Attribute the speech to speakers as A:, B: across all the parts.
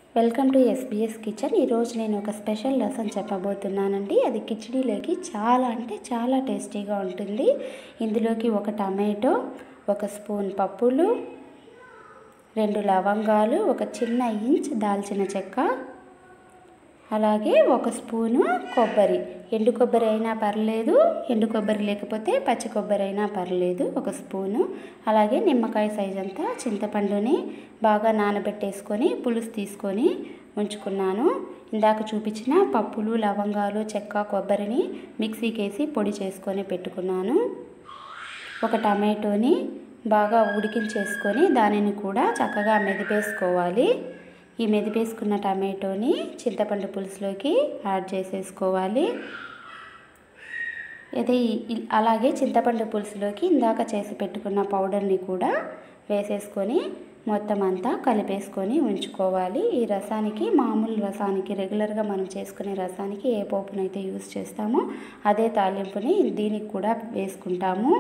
A: welcome to SBS kitchen ఈరోజు నేను ఒక స్పెషల్ రసం చెప్పబోతున్నానండి అది కిచడీలోకి చాలా అంటే చాలా టేస్టీగా ఉంటుంది ఇందులోకి ఒక టమాటో ఒక స్పూన్ పప్పులు రెండు లవంగాలు ఒక చిన్న ఇంచ్ దాల్చిన చెక్క అలాగే ఒక స్పూను కొబ్బరి ఎండు కొబ్బరి అయినా పర్లేదు ఎండు కొబ్బరి లేకపోతే పచ్చి కొబ్బరి అయినా పర్లేదు ఒక స్పూను అలాగే నిమ్మకాయ సైజ్ అంతా చింతపండుని బాగా నానబెట్టేసుకొని పులుసు తీసుకొని ఉంచుకున్నాను ఇందాక చూపించిన పప్పులు లవంగాలు చెక్క కొబ్బరిని మిక్సీకి వేసి పొడి చేసుకొని పెట్టుకున్నాను ఒక టమాటోని బాగా ఉడికించేసుకొని దానిని కూడా చక్కగా మెదిపేసుకోవాలి ఈ మెదిపేసుకున్న టమాటోని చింతపండు పులుసులోకి యాడ్ చేసేసుకోవాలి అదే అలాగే చింతపండు పులుసులోకి ఇందాక చేసి పెట్టుకున్న పౌడర్ని కూడా వేసేసుకొని మొత్తం అంతా కలిపేసుకొని ఉంచుకోవాలి ఈ రసానికి మామూలు రసానికి రెగ్యులర్గా మనం చేసుకునే రసానికి ఏ పోపునైతే యూస్ చేస్తామో అదే తాలింపుని దీనికి కూడా వేసుకుంటాము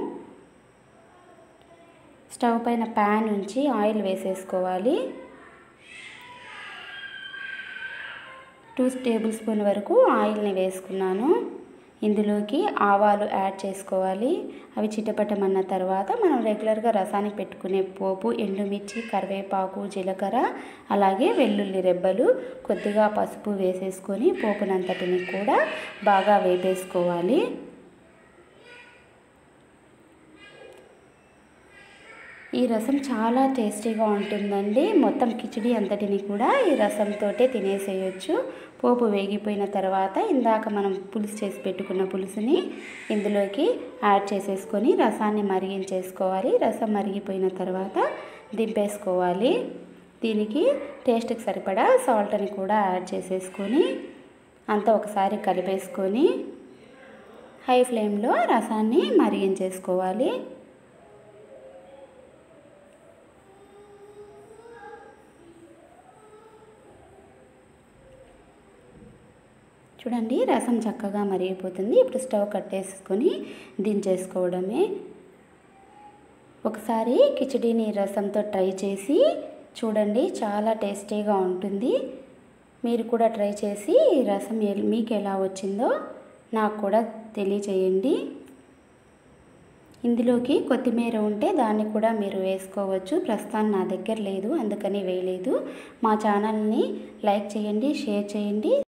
A: స్టవ్ పైన ప్యాన్ ఉంచి ఆయిల్ వేసేసుకోవాలి టూ టేబుల్ స్పూన్ వరకు ఆయిల్ని వేసుకున్నాను ఇందులోకి ఆవాలు యాడ్ చేసుకోవాలి అవి చిటపటమన్న తర్వాత మనం రెగ్యులర్గా రసానికి పెట్టుకునే పోపు ఎండుమిర్చి కరివేపాకు జీలకర్ర అలాగే వెల్లుల్లి రెబ్బలు కొద్దిగా పసుపు వేసేసుకొని పోపునంతటిని కూడా బాగా వేపేసుకోవాలి ఈ రసం చాలా టేస్టీగా ఉంటుందండి మొత్తం కిచిడి అంతటిని కూడా ఈ రసంతో తినేసేయచ్చు పోపు వేగిపోయిన తర్వాత ఇందాక మనం పులుసు చేసి పెట్టుకున్న పులుసుని ఇందులోకి యాడ్ చేసేసుకొని రసాన్ని మరిగించేసుకోవాలి రసం మరిగిపోయిన తర్వాత దింపేసుకోవాలి దీనికి టేస్ట్కి సరిపడా సాల్ట్ని కూడా యాడ్ చేసేసుకొని అంతా ఒకసారి కలిపేసుకొని హై ఫ్లేమ్లో రసాన్ని మరిగించేసుకోవాలి చూడండి రసం చక్కగా మరిగిపోతుంది ఇప్పుడు స్టవ్ కట్టేసుకొని దించేసుకోవడమే ఒకసారి కిచడీని రసంతో ట్రై చేసి చూడండి చాలా టేస్టీగా ఉంటుంది మీరు కూడా ట్రై చేసి ఈ రసం మీకు ఎలా వచ్చిందో నాకు కూడా తెలియచేయండి ఇందులోకి కొత్తిమీర ఉంటే దాన్ని కూడా మీరు వేసుకోవచ్చు ప్రస్తుతాన్ని నా దగ్గర లేదు అందుకని వేయలేదు మా ఛానల్ని లైక్ చేయండి షేర్ చేయండి